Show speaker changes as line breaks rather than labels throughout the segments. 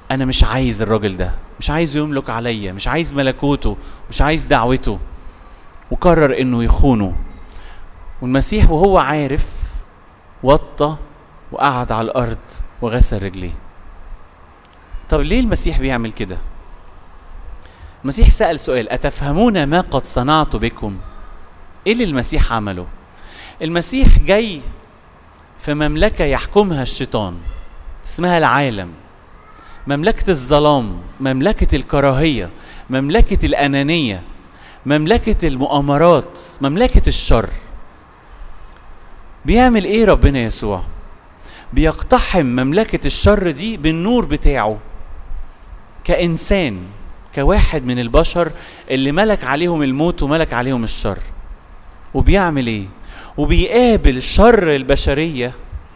انا مش عايز الراجل ده مش عايزه يملك عليا مش عايز ملكوته مش عايز دعوته وقرر انه يخونه والمسيح وهو عارف وطى وقعد على الارض وغسل رجليه طب ليه المسيح بيعمل كده المسيح سأل سؤال أتفهمون ما قد صنعت بكم إيه اللي المسيح عمله المسيح جاي في مملكة يحكمها الشيطان اسمها العالم مملكة الظلام مملكة الكراهية مملكة الأنانية مملكة المؤامرات مملكة الشر بيعمل ايه ربنا يسوع بيقتحم مملكة الشر دي بالنور بتاعه كإنسان كواحد من البشر اللي ملك عليهم الموت وملك عليهم الشر وبيعمل ايه وبيقابل شر البشرية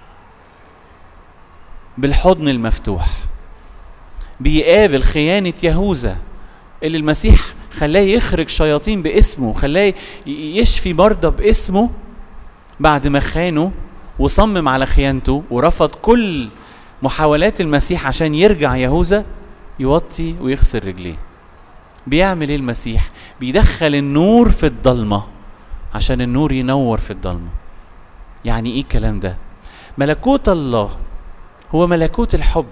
بالحضن المفتوح بيقابل خيانة يهوذا اللي المسيح خلاه يخرج شياطين باسمه خلاه يشفي مرضى باسمه بعد ما خانه وصمم على خيانته ورفض كل محاولات المسيح عشان يرجع يهوذا يوطي ويغسل رجليه بيعمل ايه المسيح بيدخل النور في الضلمه عشان النور ينور في الضلمه يعني ايه الكلام ده ملكوت الله هو ملكوت الحب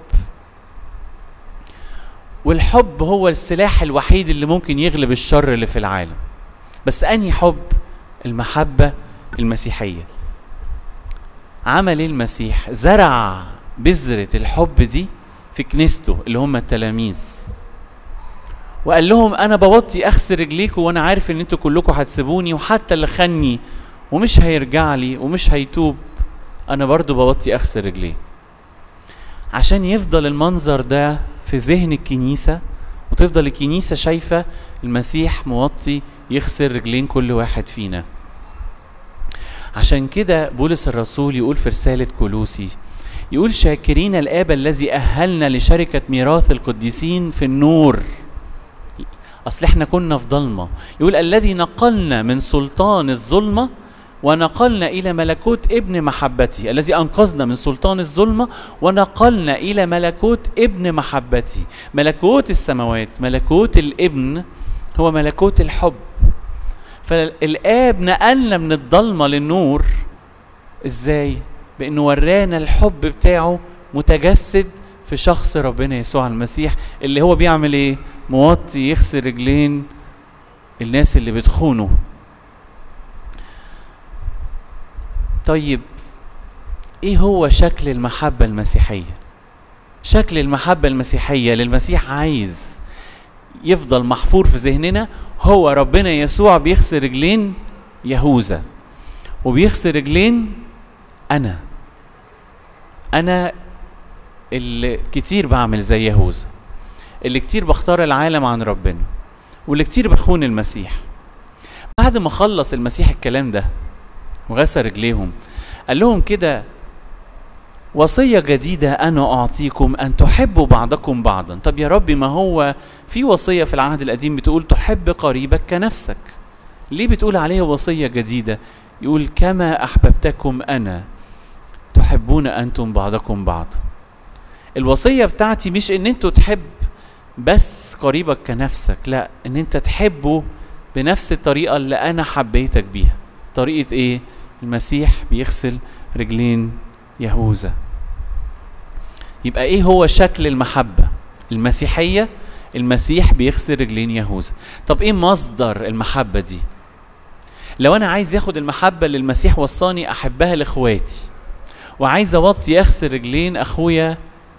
والحب هو السلاح الوحيد اللي ممكن يغلب الشر اللي في العالم بس انهي حب المحبه المسيحيه عمل ايه المسيح زرع بذره الحب دي في كنيسته اللي هم التلاميذ وقال لهم انا بوطي اغسل رجليكم وانا عارف ان انتوا كلكم هتسيبوني وحتى اللي خني ومش هيرجع لي ومش هيتوب انا برضو بوطي اغسل رجليه عشان يفضل المنظر ده في ذهن الكنيسة وتفضل الكنيسة شايفة المسيح موطي يغسل رجلين كل واحد فينا عشان كده بولس الرسول يقول في رسالة كولوسي يقول شاكرين الآب الذي أهلنا لشركة ميراث القديسين في النور أصل احنا كنا في ضلمة يقول الذي نقلنا من سلطان الظلمة ونقلنا إلى ملكوت ابن محبتي الذي أنقذنا من سلطان الظلمة ونقلنا إلى ملكوت ابن محبتي ملكوت السماوات ملكوت الابن هو ملكوت الحب فالآب نقلنا من الضلمة للنور إزاي؟ بأنه ورانا الحب بتاعه متجسد في شخص ربنا يسوع المسيح اللي هو بيعمل ايه؟ موطي يغسل رجلين الناس اللي بتخونه طيب ايه هو شكل المحبة المسيحية شكل المحبة المسيحية للمسيح عايز يفضل محفور في ذهننا هو ربنا يسوع بيغسل رجلين يهوذا وبيغسل رجلين انا انا اللي كتير بعمل زي يهوذا اللي كتير بختار العالم عن ربنا واللي كتير بخون المسيح بعد ما خلص المسيح الكلام ده وغسل رجليهم قال لهم كده وصية جديدة أنا أعطيكم أن تحبوا بعضكم بعضا طب يا ربي ما هو في وصية في العهد القديم بتقول تحب قريبك كنفسك ليه بتقول عليها وصية جديدة يقول كما أحببتكم أنا تحبون أنتم بعضكم بعضا الوصية بتاعتي مش ان انتوا تحب بس قريبك كنفسك لا ان انت تحبه بنفس الطريقة اللي انا حبيتك بيها طريقة ايه المسيح بيغسل رجلين يهوذا يبقى ايه هو شكل المحبة المسيحية المسيح بيغسل رجلين يهوذا طب ايه مصدر المحبة دي لو انا عايز ياخد المحبة اللي المسيح وصاني احبها لاخواتي وعايز اوطي اغسل رجلين اخويا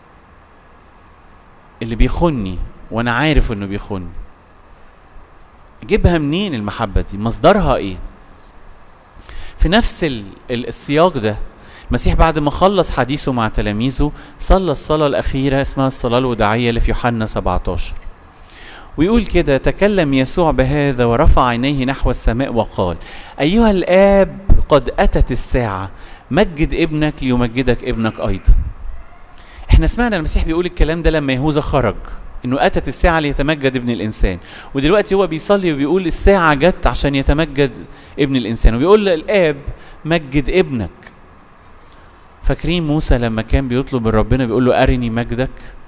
اللي بيخني وانا عارف انه بيخني اجيبها منين المحبة دي مصدرها ايه في نفس ال- ال- السياق ده المسيح بعد ما خلص حديثه مع تلاميذه صلى الصلاة الأخيرة اسمها الصلاة الوداعية اللي في يوحنا 17 ويقول كده تكلم يسوع بهذا ورفع عينيه نحو السماء وقال أيها الآب قد أتت الساعة مجد ابنك ليمجدك ابنك أيضا احنا سمعنا المسيح بيقول الكلام ده لما يهوذا خرج انه اتت الساعه ليتمجد ابن الانسان ودلوقتي هو بيصلي وبيقول الساعه جت عشان يتمجد ابن الانسان وبيقول للاب مجد ابنك فاكرين موسى لما كان بيطلب من ربنا بيقول له ارني مجدك